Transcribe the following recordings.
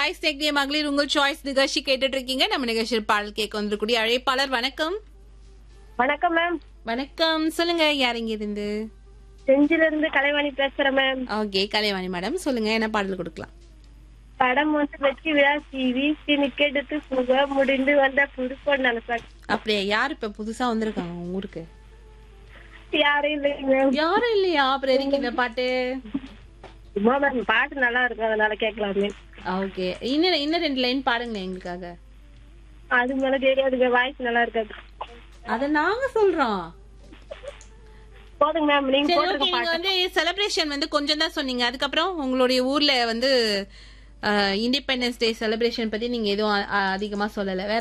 hi ஸ்னேக்டிய மகளிர் உங்கள் choice நிகழ்ச்சி கேட்டுட்டு இருக்கீங்க நம்ம நிகழ்ச்சியில் பாடல் கேட்க வந்திருக்கூடிய அழைப்பாளர் வணக்கம் வணக்கம் மேம் வணக்கம் சொல்லுங்க யாருங்க இருந்து செஞ்சில இருந்து கலைவாணி பேசுறேன் மேம் ஓகே கலைவாணி மேடம் சொல்லுங்க என்ன பாடல் கொடுக்கலாம் படம் வந்து வெற்றி விழா வீசி நிக்கெடுத்து புக முடிந்து வந்த புதுப்பொன் நினைப்பாங்க அப்படியே யார் இப்ப புதுசா வந்திருக்காங்க உங்க ஊருக்கு யாரும் இல்லைங்க மேம் யாரும் இல்லையா அப்புறம் எதுக்கு இந்த பாட்டு சும்மா மேம் பாட்டு நல்லா இருக்கும் அதனால கேட்கலாமே ஓகே இன்னும் இன்னும் ரெண்டு லைன் பாடுங்களேன் எங்களுக்காக அது மேல தெரியாதுங்க வாய்ஸ் நல்லா இருக்காது அத நாங்க சொல்றோம் போதுங்க மேம் நீங்க சரி போட்டுருங்க ஓகே நீங்க பாட்டு வந்து செலிப்ரேஷன் வந்து கொஞ்சம் தான் சொன்னீங்க அதுக்கப்புறம் உங்களுடைய ஊர்ல வந்து இண்டிபெண்டன்ஸ் டே செலிப்ரேஷன் பத்தி நீங்க எதுவும் அ- அ- அதிகமா சொல்லல வேற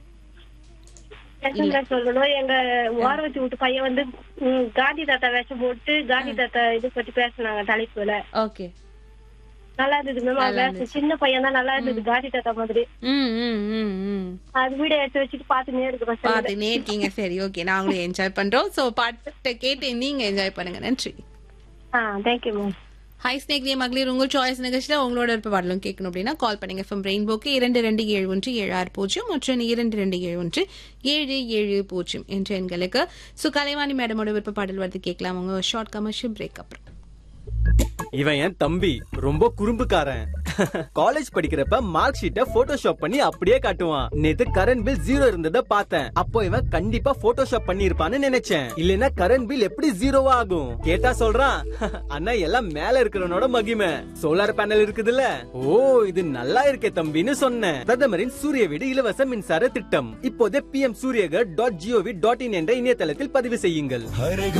என்ன மேம் சொல்லணும் எங்க ஓர வச்சு விட்டு பையன் வந்து ம், காந்தி தாத்தா வேஷம் போட்டு காந்தி தாத்தா இது பத்தி பேசினாங்க தலைப்புல ஓகே நல்லா இருந்தது மேம் அவன் வேஷம் சின்ன பையன் தான் நல்லா இருந்தது காந்தி தாத்தா மாதிரி ம் ம் ம் ம் அது வீடியோ எடுத்து வச்சுட்டு பாத்துனே இருக்கிறோம் சார் பாத்துனே இருக்கீங்க சரி ஓகே நாங்களும் என்ஜாய் பண்றோம் சோ பாட்டை கேட்டு நீங்க என்ஜாய் பண்ணுங்க நன்றி ஆ தேங்க்யூ மேம் ஹை ஸ்னேக்ரிய மகளிர் உங்கள் சாய்ஸ் நிகழ்ச்சியில் உங்களோட விருப்ப பாடலும் கேட்கணும் அப்படின்னா கால் பண்ணுங்க ஃப்ரம் ரெயின்போக்கு இரண்டு ரெண்டு ஏழு ஒன்று ஏழு ஆறு பூஜ்ஜியம் மற்றும் இரண்டு ரெண்டு ஏழு ஒன்று ஏழு ஏழு பூஜ்ஜியம் என்ற எண்களுக்கு ஸோ கலைவாணி மேடமோட விருப்ப பாடல் வந்து கேட்கலாம் உங்க ஷார்ட் கமர்ஷியல் பிரேக் அப்புறம் இவன் என் தம்பி ரொம்ப குறும்புக்காரன் காலேஜ் படிக்கிறப்ப மார்க் ஷீட்டை போட்டோஷாப் பண்ணி அப்படியே காட்டுவான் நேத்து கரண்ட் பில் ஜீரோ இருந்ததை பார்த்தேன் அப்போ இவன் கண்டிப்பா போட்டோஷாப் பண்ணி இருப்பான்னு நினைச்சேன் இல்லனா கரண்ட் பில் எப்படி ஜீரோவா ஆகும் கேட்டா சொல்றான் அண்ணா எல்லாம் மேல இருக்கிறவனோட மகிமை சோலார் பேனல் இருக்குதுல்ல ஓ இது நல்லா இருக்கே தம்பின்னு சொன்னேன் பிரதமரின் சூரிய வீடு இலவச மின்சார திட்டம் இப்போதே P M Suryaghar dot G O V dot in என்ற இணையதளத்தில் பதிவு செய்யுங்கள் हर